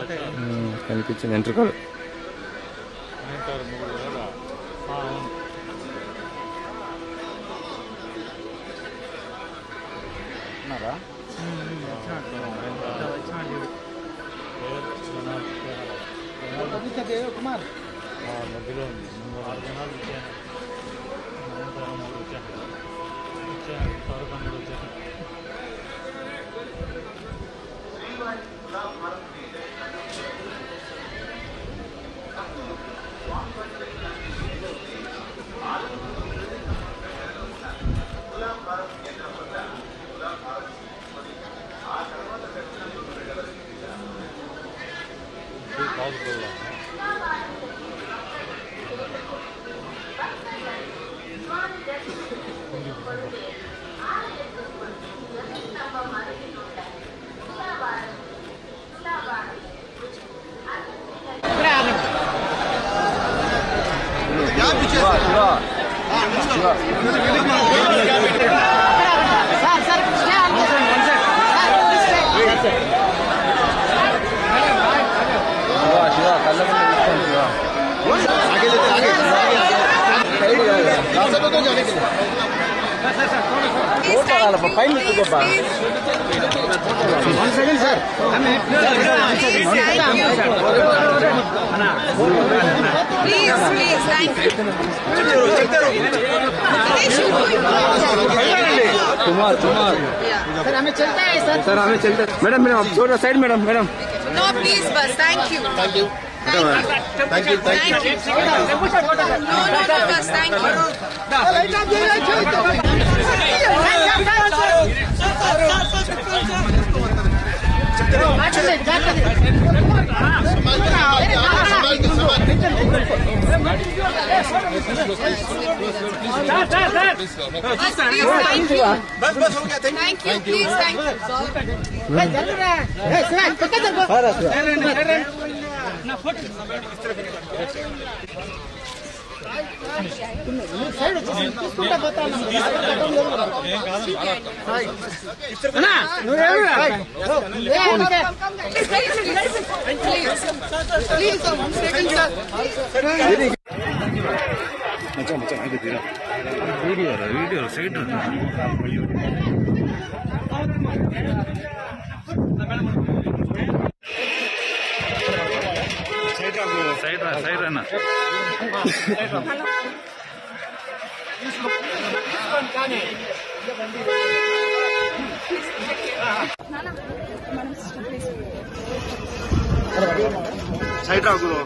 ఉమ్, కనిపించింది వెంట్రుకలు అంటారు మూడు కదా ఆ, అవును ఉన్నారా కుమార్ మధ్యలో ఉంది ముందు ఆరు జనాలు వచ్చాను అనంతరం మూడు వచ్చాను వచ్చాను త్వరగా మూడు వచ్చాను ఇది కాదు కూడా సార్ సార్ శివ శివ కళ్ళ ముందు తీసుకోండి శివ ఫోటో కావాలబ్బా, పైన ఎత్తుకోబ్బా. Please, please, thank you. Kumar Kumar sir हमें चलता है सर సార్ ఆమె చెల్తే మేడం మేడం చూడ side madam madam No, please, bus. Thank you. Thank you. Thank you. Thank you. No, no, no, bus. Thank you. Bus, please, thank you. Thank you, please, thank you. Please, please, please, please. Video video side side రా side అన్న side రా గురు